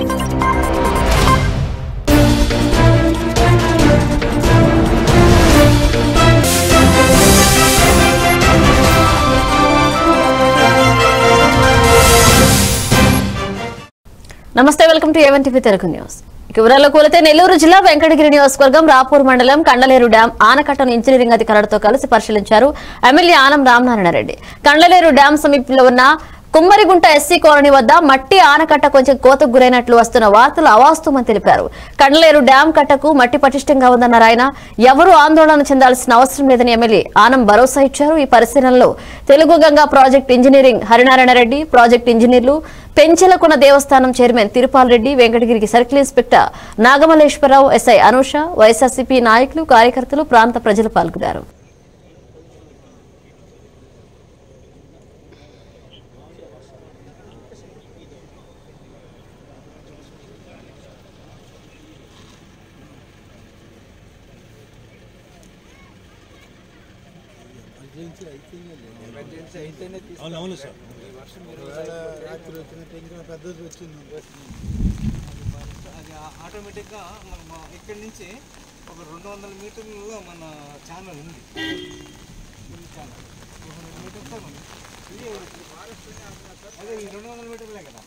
నమస్తే welcome to A one TV Telugu news ఇక వివరాల్లో కూలితే నెల్లూరు జిల్లా వెంకటగిరి నియోజకవర్గం రాపూర్ మండలం కండలేరు డ్యాం ఆనకట్టను ఇంజనీరింగ్ అధికారులతో కలిసి పరిశీలించారు ఎమ్మెల్యే ఆనం రామనారాయణ రెడ్డి కండలేరు డ్యాం సమీపంలో ఉన్న కుమ్మరిగుంట ఎస్సీ కాలనీ వద్ద మట్టి ఆనకట్ట కొంచెం కోతకు గురైనట్లు వస్తున్న వార్తలు అవాస్తవమని తెలిపారు కండలేరు డ్యాం కట్టకు మట్టి పటిష్టంగా ఉందన్నారు ఆయన ఎవరూ ఆందోళన చెందాల్సిన అవసరం లేదని ఎమ్మెల్యే ఆనం భరోసా ఇచ్చారు ఈ పరిశీలనలో Telugu Ganga project engineering Harinarayana Reddy project ఇంజనీర్లు పెంచెలకొన దేవస్థానం చైర్మన్ తిరుపాల్ రెడ్డి వెంకటగిరికి circle inspector Nagamalleswararao SI Anusha YSRCP నాయకులు కార్యకర్తలు ప్రాంత ప్రజలు పాల్గొన్నారు అవును అవును సార్ రాత్రి వచ్చినట్టు ఇంకా పెద్దది వచ్చింది అది ఆటోమేటిక్గా మన మా ఇక్కడి నుంచి ఒక రెండు వందల మీటర్లలో మన ఛానల్ ఉంది ఈ ఛానల్ టూ హండ్రెడ్ మీటర్స్ ఉంది ఇది అదే ఈ రెండు వందల మీటర్లే కదా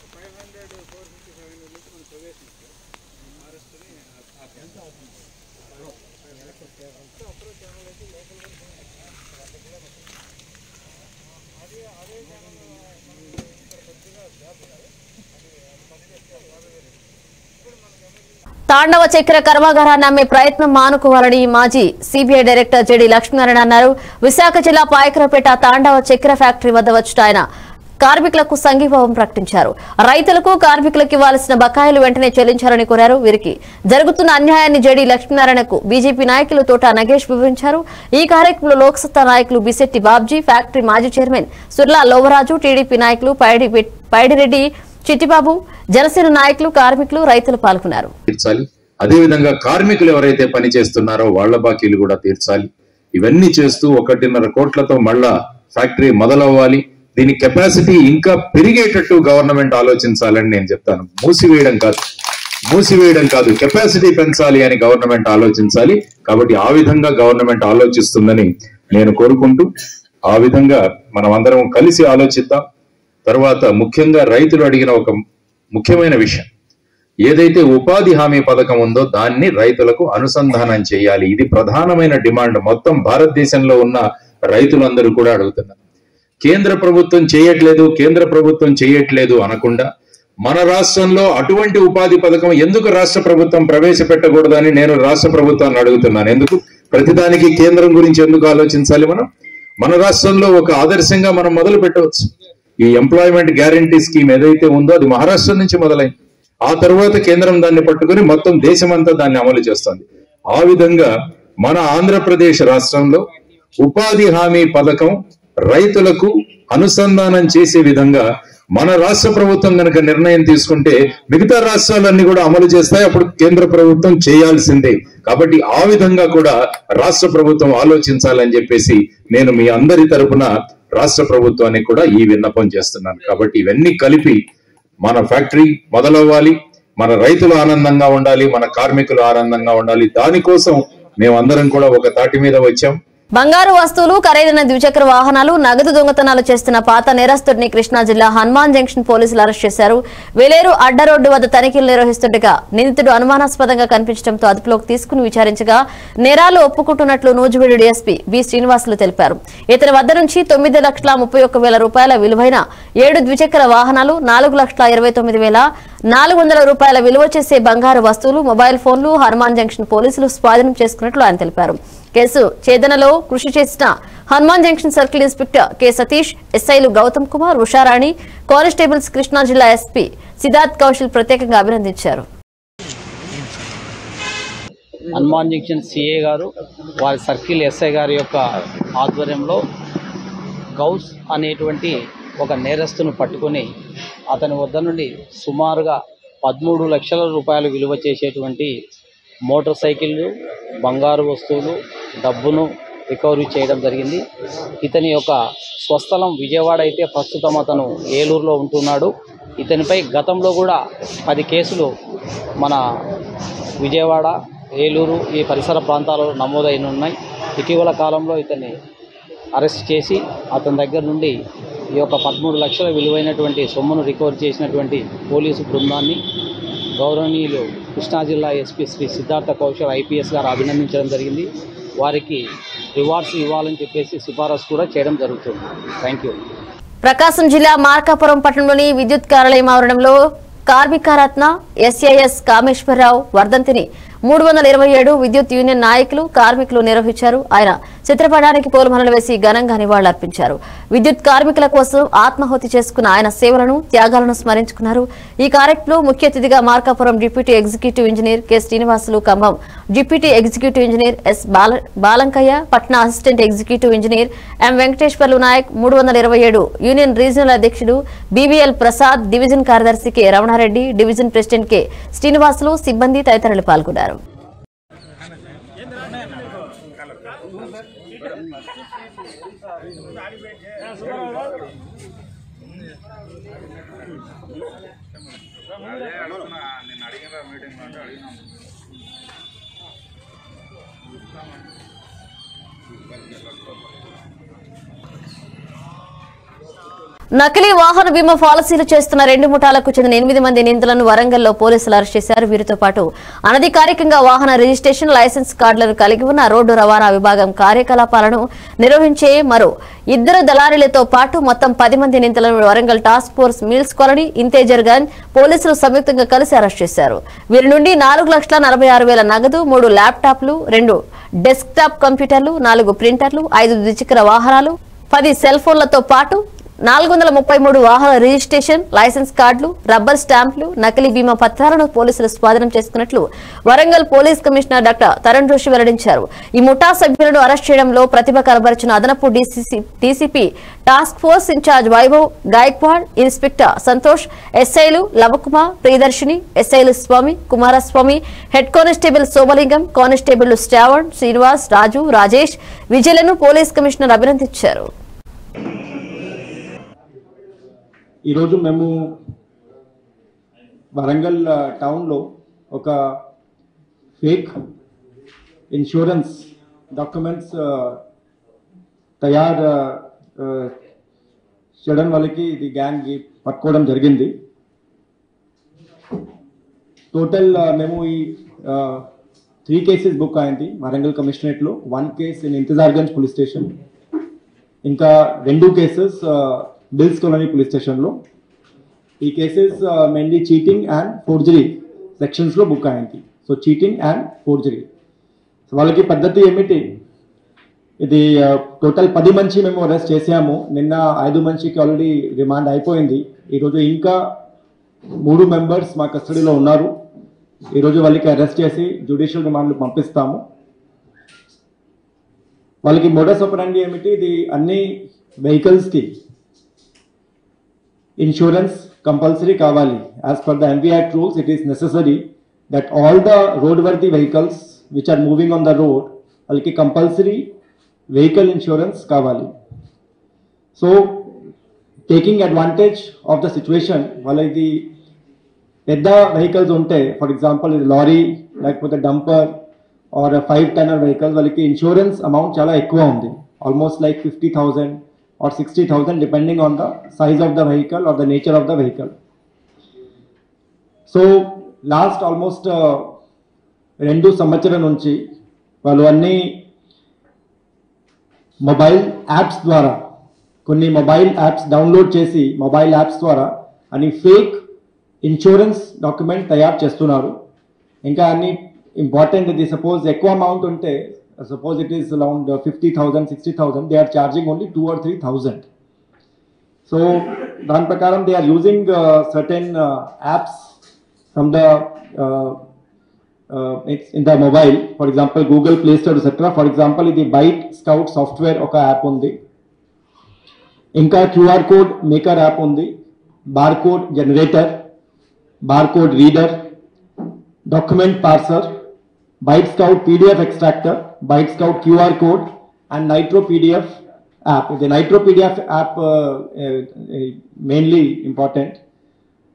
తాండవ చక్కెర కర్మాగారాన్ని అమ్మే ప్రయత్నం మానుకోవాలని మాజీ సిబిఐ డైరెక్టర్ జెడి లక్ష్మీనారాయణ అన్నారు విశాఖ జిల్లా పాయకరపేట తాండవ చక్కెర ఫ్యాక్టరీ వద్ద వచ్చిన ఆయన కార్మికులకు సంఘీభావం ప్రకటించారు రైతులకు కార్మికులకు ఇవ్వాల్సిన బకాయిలు వెంటనే చెల్లించాలని కోరారు వీరికి జరుగుతున్న అన్యాయాన్ని జేడీ లక్ష్మీనారాయణకు బీజేపీ నాయకులు తోట నగేష్ వివరించారు ఈ కార్యక్రమంలో లోక్సత్తా నాయకులు బిశెట్టి బాబ్జీ ఫ్యాక్టరీ మాజీ చైర్మన్ సుర్లా లోవరాజు టీడీపీ నాయకులు పైడి పైడిరెడ్డి చిట్టిబాబు జనసేన నాయకులు కార్మికులు రైతులు పాల్గొన్నారు తీర్చాలి అదేవిధంగా కార్మికులు ఎవరైతే పని చేస్తున్నారో వాళ్ళ బాకీలు కూడా తీర్చాలి ఇవన్నీ చేస్తూ ఒకటిన్నర కోట్లతో మళ్ళా ఫ్యాక్టరీ మొదలవ్వాలి దీని కెపాసిటీ ఇంకా పెరిగేటట్టు గవర్నమెంట్ ఆలోచించాలని నేను చెప్తాను మూసివేయడం కాదు మూసివేయడం కాదు కెపాసిటీ పెంచాలి అని గవర్నమెంట్ ఆలోచించాలి కాబట్టి ఆ విధంగా గవర్నమెంట్ ఆలోచిస్తుందని నేను కోరుకుంటూ ఆ విధంగా మనం అందరం కలిసి ఆలోచిద్దాం తర్వాత ముఖ్యంగా రైతులు అడిగిన ఒక ముఖ్యమైన విషయం ఏదైతే ఉపాధి హామీ పథకం ఉందో దాన్ని రైతులకు అనుసంధానం చేయాలి ఇది ప్రధానమైన డిమాండ్ మొత్తం భారతదేశంలో ఉన్న రైతులందరూ కూడా అడుగుతున్నారు కేంద్ర ప్రభుత్వం చేయట్లేదు కేంద్ర ప్రభుత్వం చేయట్లేదు అనకుండా మన రాష్ట్రంలో అటువంటి ఉపాధి పథకం ఎందుకు రాష్ట్ర ప్రభుత్వం ప్రవేశపెట్టకూడదని నేను రాష్ట్ర ప్రభుత్వాన్ని అడుగుతున్నాను ఎందుకు ప్రతిదానికి కేంద్రం గురించి ఎందుకు ఆలోచించాలి మనం మన రాష్ట్రంలో ఒక ఆదర్శంగా మనం మొదలు పెట్టవచ్చు ఈ ఎంప్లాయ్మెంట్ గ్యారంటీ స్కీమ్ ఏదైతే ఉందో అది మహారాష్ట్ర నుంచి మొదలైంది ఆ తర్వాత కేంద్రం దాన్ని పట్టుకుని మొత్తం దేశమంతా దాన్ని అమలు చేస్తుంది ఆ విధంగా మన ఆంధ్రప్రదేశ్ రాష్ట్రంలో ఉపాధి హామీ పథకం రైతులకు అనుసంధానం చేసే విధంగా మన రాష్ట్ర ప్రభుత్వం కనుక నిర్ణయం తీసుకుంటే మిగతా రాష్ట్రాలన్నీ కూడా అమలు చేస్తాయి అప్పుడు కేంద్ర ప్రభుత్వం చేయాల్సిందే కాబట్టి ఆ విధంగా కూడా రాష్ట్ర ప్రభుత్వం ఆలోచించాలని చెప్పేసి నేను మీ అందరి తరపున రాష్ట్ర ప్రభుత్వానికి కూడా ఈ విన్నపం చేస్తున్నాను కాబట్టి ఇవన్నీ కలిపి మన ఫ్యాక్టరీ మొదలవ్వాలి మన రైతులు ఆనందంగా ఉండాలి మన కార్మికులు ఆనందంగా ఉండాలి దానికోసం మేమందరం కూడా ఒక తాటి మీద వచ్చాం బంగారు వస్తువులు ఖరీదైన ద్విచక్ర వాహనాలు నగదు దొంగతనాలు చేస్తున్న పాత నేరస్తుడిని కృష్ణా జిల్లా హనుమాన్ జంక్షన్ పోలీసులు అరెస్ట్ చేశారు వేలేరు అడ్డ రోడ్డు వద్ద తనిఖీలు నిర్వహిస్తుండగా నిందితుడు అనుమానాస్పదంగా కనిపించడంతో అదుపులోకి తీసుకుని విచారించగా నేరాలు ఒప్పుకుంటున్నట్లు నూజివీడు డీఎస్పీ బి శ్రీనివాసులు తెలిపారు ఇతని వద్ద నుంచి తొమ్మిది లక్షల ముప్పై ఒక్క వేల రూపాయల విలువైన ఏడు ద్విచక్ర వాహనాలు నాలుగు లక్షల ఇరవై తొమ్మిది వేల నాలుగు వందల రూపాయల విలువ చేసే బంగారు వస్తువులు మొబైల్ ఫోన్లు హనుమాన్ జంక్షన్ పోలీసులు స్వాధీనం చేసుకున్నట్లు ఆయన తెలిపారు కేసు ఛేదనలో కృషి చేసిన Hanuman junction circle inspector K Satish ఎస్ఐలు గౌతమ్ కుమార్ ఉషారాణి కానిస్టేబుల్స్ కృష్ణా జిల్లా ఎస్పీ సిద్ధార్థ్ కౌశల్ ప్రత్యేకంగా అభినందించారు హనుమాన్ జంక్షన్ సిఏ గారు వారి సర్కిల్ ఎస్ఐ గారి యొక్క ఆధ్వర్యంలో గౌస్ అనేటువంటి ఒక నేరస్తును పట్టుకొని అతని వద్ద నుండి సుమారుగా పదమూడు లక్షల రూపాయలు విలువ చేసేటువంటి మోటార్ సైకిళ్ళు బంగారు వస్తువులు డబ్బును రికవరీ చేయడం జరిగింది ఇతని యొక్క స్వస్థలం విజయవాడ అయితే ప్రస్తుతం అతను ఏలూరులో ఉంటున్నాడు ఇతనిపై గతంలో కూడా పది కేసులు మన విజయవాడ ఏలూరు ఈ పరిసర ప్రాంతాలలో నమోదైన ఉన్నాయి ఇటీవల కాలంలో ఇతన్ని అరెస్ట్ చేసి అతని దగ్గర నుండి ఈ యొక్క పదమూడు లక్షల విలువైనటువంటి సొమ్మును రికవర్ చేసినటువంటి పోలీసు బృందాన్ని గౌరవనీయులు కృష్ణా జిల్లా ఎస్పీ శ్రీ సిద్ధార్థ కౌశల్ ఐపీఎస్ గారు అభినందించడం జరిగింది వారికి రివార్డ్స్ ఇవ్వాలని చెప్పేసి సిఫారసు కూడా చేయడం జరుగుతుంది థ్యాంక్ యూ ప్రకాశం జిల్లా మార్కాపురం పట్టణంలోని విద్యుత్ కార్యాలయం ఆవరణంలో కార్మికరత్న ఎస్ఐఎస్ కామేశ్వరరావు వర్ధంతిని మూడు వందల ఇరవై ఏడు విద్యుత్ యూనియన్ నాయకులు కార్మికులు నిర్వహించారు ఆయన చిత్రపటానికి పూలమాలలు వేసి ఘనంగా నివాళులర్పించారు విద్యుత్ కార్మికుల కోసం ఆత్మాహుతి చేసుకున్న ఆయన సేవలను త్యాగాలను స్మరించుకున్నారు ఈ కార్యక్రమంలో ముఖ్య అతిథిగా Markapuram deputy executive engineer K Srinivasulu Khammam deputy executive engineer S Bala Balankaiah Patna assistant executive engineer M Venkateswarlu Nayak మూడు వందల ఇరవై ఏడు యూనియన్ రీజనల్ అధ్యక్షుడు బీవీఎల్ ప్రసాద్ డివిజన్ కార్యదర్శి K Ramanareddy division president K Srinivasulu సిబ్బంది తదితరులు పాల్గొన్నారు నకిలీ వాహన బీమా పాలసీలు చేస్తున్న రెండు ముఠాలకు చెందిన ఎనిమిది మంది నిందితులను వరంగల్లో పోలీసులు అరెస్ట్ చేశారు వీరితో పాటు అనధికారికంగా వాహన రిజిస్ట్రేషన్ లైసెన్స్ కార్డులను కలిగి ఉన్న రోడ్డు రవాణా విభాగం కార్యకలాపాలను నిర్వహించే మరో ఇద్దరు దళారీలతో పాటు మొత్తం పది మంది నిందితులను Warangal task force mills colony Intezar Ganj పోలీసులు సంయుక్తంగా కలిసి అరెస్ట్ చేశారు వీరి నుండి నాలుగు లక్షల నలభై ఆరు వేల నగదు మూడు ల్యాప్టాప్లు రెండు డెస్క్టాప్ కంప్యూటర్లు నాలుగు ప్రింటర్లు ఐదు ద్విచక్ర వాహనాలు పది సెల్ ఫోన్లతో పాటు నాలుగు వందల ముప్పై మూడు వాహన రిజిస్ట్రేషన్ లైసెన్స్ కార్డులు రబ్బర్ స్టాంపులు నకిలీ బీమా పత్రాలను పోలీసులు స్వాధీనం చేసుకున్నట్లు Warangal police commissioner doctor Tarun Joshi వెల్లడించారు ఈ ముఠా సభ్యులను అరెస్ట్ చేయడంలో ప్రతిభ కనబరిచిన అదనపు DCC DCP task force in charge Vaibhav Gaikwad inspector Santosh ఎస్ఐలు లవకుమార్ ప్రియదర్శిని ఎస్ఐలు Swamy Kumaraswamy head constable Somalingam constable Shravan Srinivas Raju Rajesh విజయలను పోలీస్ కమిషనర్ అభినందించారు ఈరోజు మేము వరంగల్ ఆ, టౌన్లో ఒక ఫేక్ ఇన్సూరెన్స్ డాక్యుమెంట్స్ ఆ, తయారు ఆ, చేయడం వాళ్ళకి ఇది గ్యాంగ్ పట్టుకోవడం జరిగింది టోటల్ ఆ, మేము ఈ త్రీ కేసెస్ బుక్ అయింది వరంగల్ కమిషనరేట్లో one case in Intezarganj police station ఇంకా రెండు కేసెస్ బిల్స్ కాలనీ పోలీస్ స్టేషన్లో ఈ cases mainly cheating and forgery సెక్షన్స్లో బుక్ అయింది so cheating and forgery so వాళ్ళకి పద్ధతి ఏమిటి ఇది టోటల్ పది మంచి మేము అరెస్ట్ చేసాము నిన్న ఐదు మంచికి ఆల్రెడీ రిమాండ్ అయిపోయింది ఈరోజు ఇంకా మూడు మెంబర్స్ మా కస్టడీలో ఉన్నారు ఈరోజు వాళ్ళకి అరెస్ట్ చేసి జ్యుడిషియల్ రిమాండ్లు పంపిస్తాము వాళ్ళకి మోడస్ ఆపరండి ఏమిటి ఇది అన్ని వెహికల్స్కి ఇన్సూరెన్స్ కంపల్సరీ కావాలి as per the MV act rules it is necessary that all the road worthy vehicles which are moving on the road వాళ్ళకి కంపల్సరీ వెహికల్ ఇన్సూరెన్స్ కావాలి so taking advantage of the situation వాళ్ళకి పెద్ద vehicles ఉంటే for example ఇది lorry లేకపోతే dumper or five tonner vehicle వాళ్ళకి insurance amount చాలా ఎక్కువ ఉంది almost like fifty thousand or sixty thousand depending on the size of the vehicle or the nature of the vehicle so last almost రెండు సంవత్సరం నుంచి వాళ్ళు అన్ని మొబైల్ యాప్స్ ద్వారా కొన్ని మొబైల్ యాప్స్ డౌన్లోడ్ చేసి మొబైల్ యాప్స్ ద్వారా అని ఫేక్ ఇన్సూరెన్స్ డాక్యుమెంట్ తయారు చేస్తున్నారు ఇంకా అన్ని ఇంపార్టెంట్ ఇది సపోజ్ ఎక్కువ అమౌంట్ ఉంటే suppose it is around fifty thousand sixty thousand they are charging only two or three thousand so దాని ప్రకారం they are using certain apps from the in the mobile for example Google Play Store etcetera for example ఇది ByteScout software ఒక app ఉంది ఇంకా QR code maker app ఉంది bar code generator bar code reader document parser ByteScout PDF extractor ByteScout QR code and nitro PDF app ఇది nitro PDF app mainly important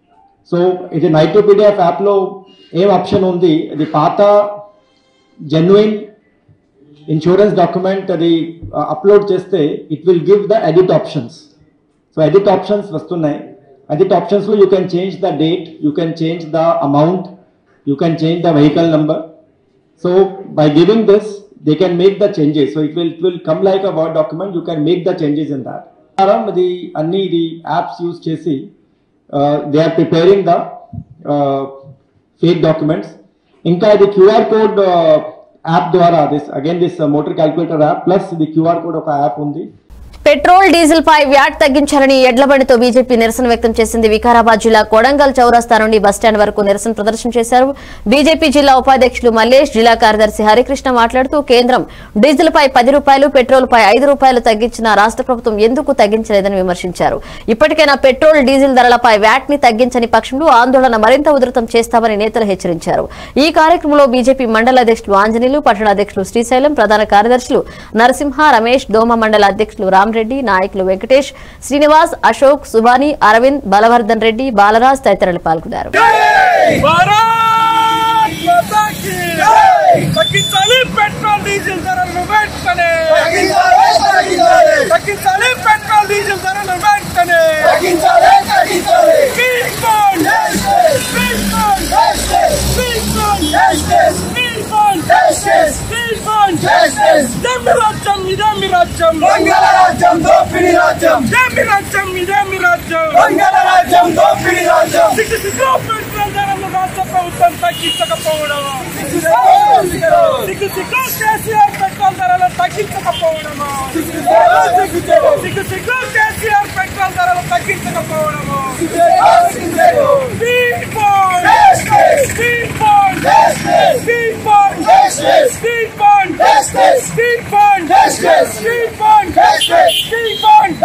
so ఇది nitro PDF యాప్లో ఏం option ఉంది ఇది పాత genuine insurance document అది upload చేస్తే it will give the edit options so edit options వస్తున్నాయి ఎడిట్ ఆప్షన్స్లో you can change the date you can change the amount you can change the vehicle number so by giving this they can make the changes so it will it will come like a word document you can make the changes in that ఇది అన్ని ఇది apps use చేసి they are preparing the fake documents ఇంకా ఇది QR code app ద్వారా this again this motor calculator app plus ఇది QR code ఒక app ఉంది పెట్రోల్ డీజిల్ పై వ్యాట్ తగ్గించాలని ఎడ్లబండితో బీజేపీ నిరసన వ్యక్తం చేసింది వికారాబాద్ జిల్లా కొడంగల్ చౌరస్తా నుండి బస్టాండ్ వరకు నిరసన ప్రదర్శన చేశారు బీజేపీ జిల్లా ఉపాధ్యక్షులు మల్లేష్ జిల్లా కార్యదర్శి హరికృష్ణ మాట్లాడుతూ కేంద్రం డీజిల్ పై పది రూపాయలు పెట్రోల్ పై ఐదు రూపాయలు తగ్గించిన రాష్ట్ర ప్రభుత్వం ఎందుకు తగ్గించలేదని విమర్శించారు ఇప్పటికైనా పెట్రోల్ డీజిల్ ధరలపై వ్యాట్ ని తగ్గించని పక్షంలో ఆందోళన మరింత ఉధృతం చేస్తామని నేతలు హెచ్చరించారు ఈ కార్యక్రమంలో బీజేపీ మండల అధ్యక్షులు ఆంజనేయులు పట్టణ అధ్యక్షులు శ్రీశైలం ప్రధాన కార్యదర్శులు నరసింహ రమేష్ దోమ మండల అధ్యక్షులు రామరెడ్డి నాయకులు వెంకటేష్ శ్రీనివాస్ అశోక్ సుబాని అరవింద్ బలవర్ధన్ రెడ్డి బాలరాజ్ తదితరులు పాల్గొన్నారు భారత్ మాతా కీ తగ్గించాలి పెట్రోల్ డీజిల్ ధరలను వెంటనే తగ్గించాలి పెట్రోల్ డీజిల్ ధరలను వెంటనే Speed bond! Speed bond! Speed bond! Speed bond! Speed bond! ఇదేమి రాజ్యం ఇదేమి రాజ్యం రాజ్యం దోపిడి రాజ్యం ఇదేమి రాజ్యం ఇదేమి రాజ్యం మంగళ రాజ్యం దోపిడి రాజ్యం సిగ్గు సిగ్గు పెట్రోల్ ధరలను రాష్ట్ర ప్రభుత్వం తగ్గించకపోవడం సిగ్గు సిగ్గు కేసీఆర్ పెట్రోల్ ధరలు తగ్గించకపోవడము సిగ్గు సిగ్గు కేసీఆర్ పెట్రోల్ ధరలు తగ్గించకపోవడము speed bond speed bond speed bond speed bond speed bond speed bond speed bond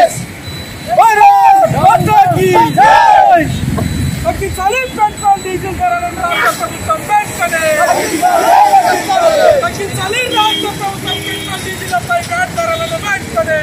Bharat Mata కీ జై తగ్గించాలి పెట్రోల్ డీజిల్ ధరలను రాష్ట్ర ప్రభుత్వం వెంటనే తగ్గించాలి రాష్ట్ర ప్రభుత్వం పెట్రోల్ డీజిల్పై వ్యాట్ ధరలను వెంటనే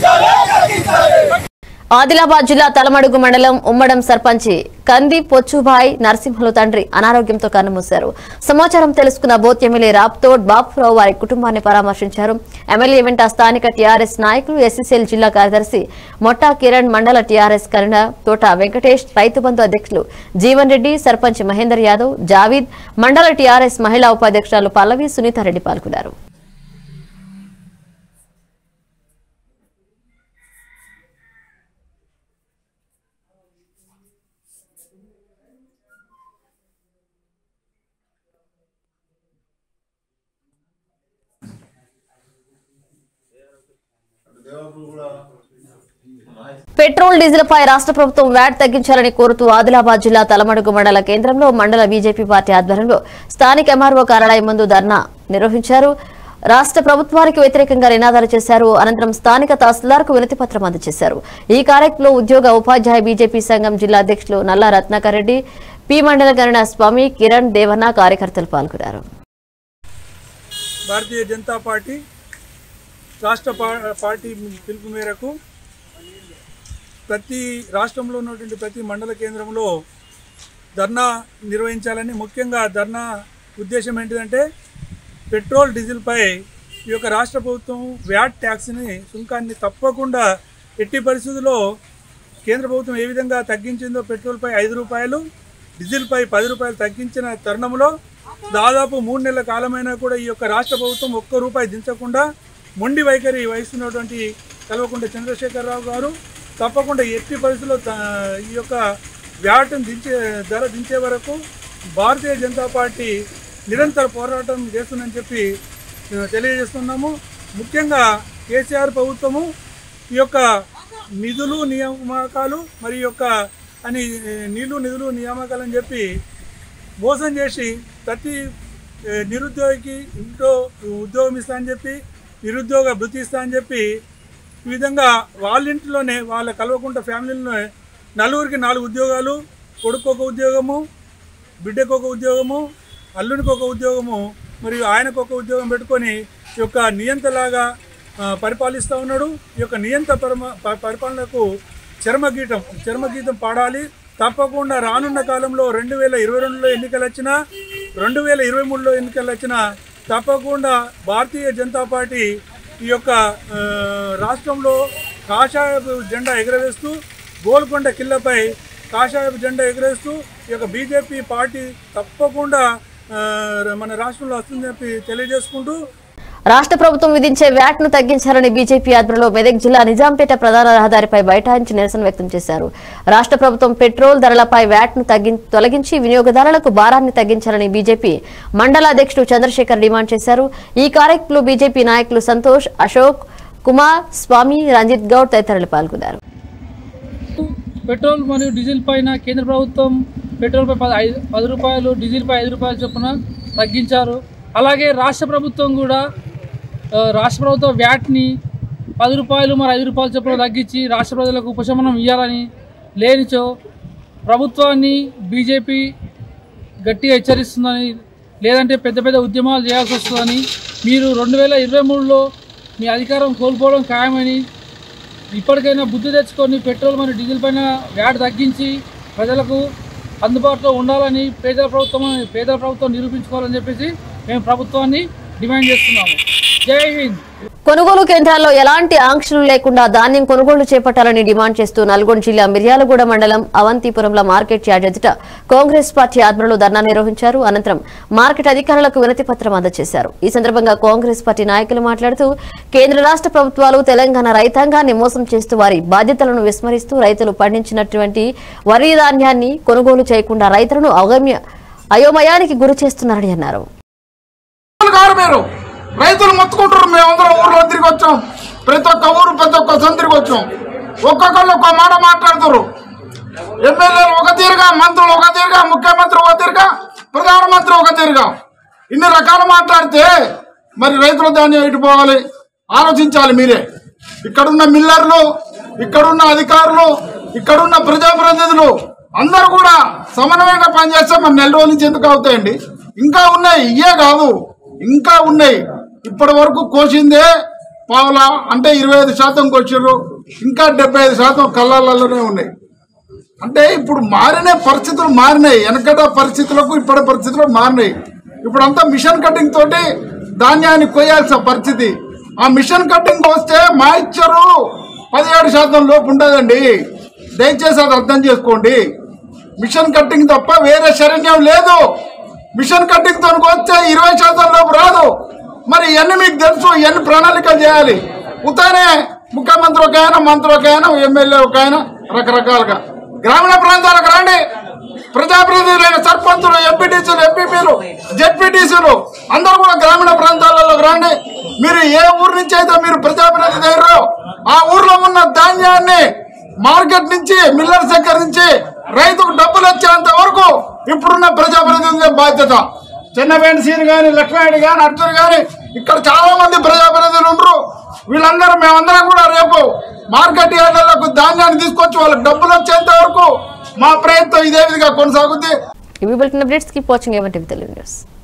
ఆదిలాబాద్ జిల్లా తలమడుగు మండలం ఉమ్మడం సర్పంచి కంది పొచ్చుబాయ్ నరసింహులు తండ్రి అనారోగ్యంతో కన్నుమూశారు సమాచారం తెలుసుకున్న బోత్ ఎమ్మెల్యే రాప్తోడ్ బాపురావు వారి కుటుంబాన్ని పరామర్శించారు ఎమ్మెల్యే వెంట స్థానిక టీఆర్ఎస్ నాయకులు ఎస్సీసీఎల్ జిల్లా కార్యదర్శి మొట్టా కిరణ్ మండల టీఆర్ఎస్ కన్వీనర్ తోట వెంకటేష్ రైతు బంధు అధ్యక్షులు జీవన్ రెడ్డి సర్పంచ్ మహేందర్ యాదవ్ జావీద్ మండల టీఆర్ఎస్ మహిళా ఉపాధ్యక్షురాలు పల్లవి సునీతారెడ్డి పాల్గొన్నారు పెట్రోల్ డీజిల్ పై రాష్ట్ర ప్రభుత్వం వ్యాట్ తగ్గించాలని కోరుతూ ఆదిలాబాద్ జిల్లా తలమడుగు మండల కేంద్రంలో మండల బీజేపీ పార్టీ ఆధ్వర్యంలో స్థానిక ఎంఆర్ఓ కార్యాలయం ముందు ధర్నా నిర్వహించారు రాష్ట్ర ప్రభుత్వానికి వ్యతిరేకంగా నినాదాలు చేశారు అనంతరం స్థానిక తహసీల్దార్కు వినతి పత్రం అందజేశారు ఈ కార్యక్రమంలో ఉద్యోగ ఉపాధ్యాయ బీజేపీ సంఘం జిల్లా అధ్యక్షులు నల్లా రత్నాకర్ రెడ్డి పి మండల గరుణ స్వామి కిరణ్ దేవన్న కార్యకర్తలు పాల్గొన్నారు భారతీయ జనతా పార్టీ రాష్ట్ర పా- పార్టీ పిలుపు మేరకు ప్రతి రాష్ట్రంలో ఉన్నటువంటి ప్రతి మండల కేంద్రంలో ధర్నా నిర్వహించాలని ముఖ్యంగా ధర్నా ఉద్దేశం ఏంటిదంటే పెట్రోల్ డీజిల్పై ఈ యొక్క రాష్ట్ర ప్రభుత్వం వ్యాట్ ట్యాక్స్ని సుంకాన్ని తప్పకుండా ఎట్టి పరిస్థితుల్లో కేంద్ర ప్రభుత్వం ఏ విధంగా తగ్గించిందో పెట్రోల్పై ఐదు రూపాయలు డీజిల్పై పది రూపాయలు తగ్గించిన తరుణంలో దాదాపు మూడు నెలల కాలమైనా కూడా ఈ యొక్క రాష్ట్ర ప్రభుత్వం ఒక్క రూపాయి దించకుండా మొండి వైఖరి వహిస్తున్నటువంటి కల్వకుంట్ల చంద్రశేఖరరావు గారు తప్పకుండా ఎట్టి పరిస్థితుల్లో త- ఈ యొక్క వ్యాట్ను దించే ధర దించే వరకు భారతీయ జనతా పార్టీ నిరంతర పోరాటం చేస్తుందని చెప్పి ఆ, తెలియజేస్తున్నాము ముఖ్యంగా కేసీఆర్ ప్రభుత్వము ఈ యొక్క నిధులు నియామకాలు మరి ఈ యొక్క అని ఏ, నీళ్లు నిధులు నియామకాలు అని చెప్పి మోసం చేసి ప్రతి ఏ, నిరుద్యోగికి ఇంట్లో ఉద్యోగం ఇస్తా అని చెప్పి నిరుద్యోగ భృతి ఇస్తా అని చెప్పి ఈ విధంగా వాళ్ళ ఇంట్లోనే వాళ్ళ కలవకుండా ఫ్యామిలీలోనే నలుగురికి నాలుగు ఉద్యోగాలు కొడుకు ఒక ఉద్యోగము బిడ్డకు ఒక ఉద్యోగము అల్లునికి ఒక ఉద్యోగము మరియు ఆయనకు ఒక ఉద్యోగం పెట్టుకొని ఈ యొక్క నియంతలాగా ఆ, పరిపాలిస్తూ ఉన్నాడు ఈ యొక్క నియంత పరమ ప- పరిపాలనకు చర్మగీతం చర్మగీతం పాడాలి తప్పకుండా రానున్న కాలంలో రెండు వేల ఇరవై రెండులో ఎన్నికలు వచ్చినా రెండు వేల ఇరవై మూడులో ఎన్నికలు వచ్చినా తప్పకుండా భారతీయ జనతా పార్టీ ఈ యొక్క ఆ, రాష్ట్రంలో కాషాయపు జెండా ఎగరవేస్తూ గోల్కొండ కిల్లపై కాషాయపు జెండా ఎగరేస్తూ ఈ యొక్క బీజేపీ పార్టీ తప్పకుండా ఆ, మన రాష్ట్రంలో వస్తుందని చెప్పి తెలియజేసుకుంటూ రాష్ట్ర ప్రభుత్వం విధించే వ్యాట్ ను తగ్గించాలని బీజేపీ ఆధ్వర్యంలో మెదక్ జిల్లా నిజాంపేట ప్రధాన రహదారిపై బైఠాయించి నిరసన వ్యక్తం చేశారు రాష్ట్ర ప్రభుత్వం పెట్రోల్ ధరలపై వ్యాట్ ను తగ్గి- తొలగించి వినియోగదారులకు భారాన్ని తగ్గించాలని బీజేపీ మండల అధ్యక్షుడు చంద్రశేఖర్ డిమాండ్ చేశారు ఈ కార్యక్రమంలో బీజేపీ నాయకులు సంతోష్ అశోక్ కుమార్ స్వామి రంజిత్ గౌడ్ తదితరులు పాల్గొన్నారు పెట్రోల్ మరియు డీజిల్ పైన కేంద్ర ప్రభుత్వం పెట్రోల్పై పది ఐదు పది రూపాయలు డీజిల్పై ఐదు రూపాయల చొప్పున తగ్గించారు అలాగే రాష్ట్ర ప్రభుత్వం కూడా ఆ, రాష్ట్ర ప్రభుత్వం వ్యాట్ని పది రూపాయలు మరి ఐదు రూపాయల చొప్పున తగ్గించి రాష్ట్ర ప్రజలకు ఉపశమనం ఇవ్వాలని లేనిచో ప్రభుత్వాన్ని బీజేపీ గట్టిగా హెచ్చరిస్తుందని లేదంటే పెద్ద పెద్ద ఉద్యమాలు చేయాల్సి వస్తుందని మీరు రెండు వేల ఇరవై మూడులో మీ అధికారం కోల్పోవడం ఖాయమని ఇప్పటికైనా బుద్ధి తెచ్చుకొని పెట్రోల్ మరియు డీజిల్ పైన వ్యాట్ తగ్గించి ప్రజలకు అందుబాటులో ఉండాలని పేదల ప్రభుత్వం పేదల ప్రభుత్వం నిరూపించుకోవాలని చెప్పేసి మేము ప్రభుత్వాన్ని డిమాండ్ చేస్తున్నాము జై హింద్ కొనుగోలు కేంద్రాల్లో ఎలాంటి ఆంక్షలు లేకుండా ధాన్యం కొనుగోలు చేపట్టాలని డిమాండ్ చేస్తూ నల్గొండ జిల్లా మిర్యాలగూడ మండలం అవంతిపురంలో మార్కెట్ యార్డ్ ఎదుట కాంగ్రెస్ పార్టీ ఆధ్వర్యంలో ధర్నా నిర్వహించారు అనంతరం మార్కెట్ అధికారులకు వినతి పత్రం అందజేశారు ఈ సందర్భంగా కాంగ్రెస్ పార్టీ నాయకులు మాట్లాడుతూ కేంద్ర రాష్ట్ర ప్రభుత్వాలు తెలంగాణ రైతాంగాన్ని మోసం చేస్తూ వారి బాధ్యతలను విస్మరిస్తూ రైతులు పండించినటువంటి వరి ధాన్యాన్ని కొనుగోలు చేయకుండా రైతులను అవగమ్య అయోమయానికి గురి చేస్తున్నారని అన్నారు గారు మీరు రైతులు మొత్తుకుంటారు మేమందరం ఊర్లో తిరిగి వచ్చాం ప్రతి ఒక్క ఊరు ప్రతి ఒక్క సంత తిరిగి వచ్చాం ఒక్కొక్కళ్ళు ఒక్క మాట మాట్లాడుతారు ఎమ్మెల్యేలు ఒక తీరుగా మంత్రులు ఒక తీరుగా ముఖ్యమంత్రి ఒక తీరుగా ప్రధానమంత్రి ఒక తీరుగా ఇన్ని రకాలు మాట్లాడితే మరి రైతుల ధాన్యం ఎటు పోవాలి ఆలోచించాలి మీరే ఇక్కడున్న మిల్లర్లు ఇక్కడున్న అధికారులు ఇక్కడున్న ప్రజాప్రతినిధులు అందరూ కూడా సమన్వయంగా పనిచేస్తే మరి నెల రోజుల నుంచి ఎందుకు అవుతాయండి ఇంకా ఉన్నాయి ఇయే కాదు ఇంకా ఉన్నాయి ఇప్పటి వరకు కోసిందే పావుల అంటే ఇరవై ఐదు శాతం కోసిర్రు ఇంకా డెబ్బై ఐదు శాతం కళ్ళాలలోనే ఉన్నాయి అంటే ఇప్పుడు మారిన పరిస్థితులు మారినాయి వెనకట పరిస్థితులకు ఇప్పటి పరిస్థితులు మారినాయి ఇప్పుడు అంతా మిషన్ కటింగ్ తోటి ధాన్యాన్ని కొయ్యాల్సిన పరిస్థితి ఆ మిషన్ కటింగ్ వస్తే మాయిచ్చరు పదిహేడు శాతం లోపు ఉండదండి దయచేసి అది అర్థం చేసుకోండి మిషన్ కట్టింగ్ తప్ప వేరే శరణ్యం లేదు మిషన్ కట్టింగ్ తో వస్తే ఇరవై శాతం లోపు రాదు మరి ఇవన్నీ మీకు తెలుసు ఇవన్నీ ప్రణాళికలు చేయాలి ఉతానే ముఖ్యమంత్రి ఒక ఆయన మంత్రి ఒక ఆయన ఎమ్మెల్యే ఒక ఆయన రకరకాలుగా గ్రామీణ ప్రాంతాలకు రండి ప్రజాప్రతినిధులైన సర్పంచులు ఎంపీటీసీలు ఎంపీపీలు జెడ్పీటీసీలు అందరూ కూడా గ్రామీణ ప్రాంతాలలోకి రండి మీరు ఏ ఊరు నుంచి అయితే మీరు ప్రజాప్రతినిధి అయ్యారో ఆ ఊర్లో ఉన్న ధాన్యాన్ని మార్కెట్ నుంచి మిల్లర్ దగ్గర నుంచి రైతుకు డబ్బులు వచ్చేంత వరకు ఇప్పుడున్న ప్రజాప్రతినిధుల బాధ్యత చిన్నవేణి సీని కానీ లక్ష్మణుడు కానీ అర్జున్ కానీ ఇక్కడ చాలా మంది ప్రజాప్రతినిధులు ఉండరు వీళ్ళందరూ మేమందరం కూడా రేపు మార్కెట్ యార్డులకు ధాన్యాన్ని తీసుకొచ్చి వాళ్ళకి డబ్బులు వచ్చేంత వరకు మా ప్రయత్నం ఇదే విధంగా కొనసాగుద్ది ఇవి బులెటిన్ అప్డేట్స్ కీప్ వాచింగ్ ఎవరి టీవీ తెలుగు న్యూస్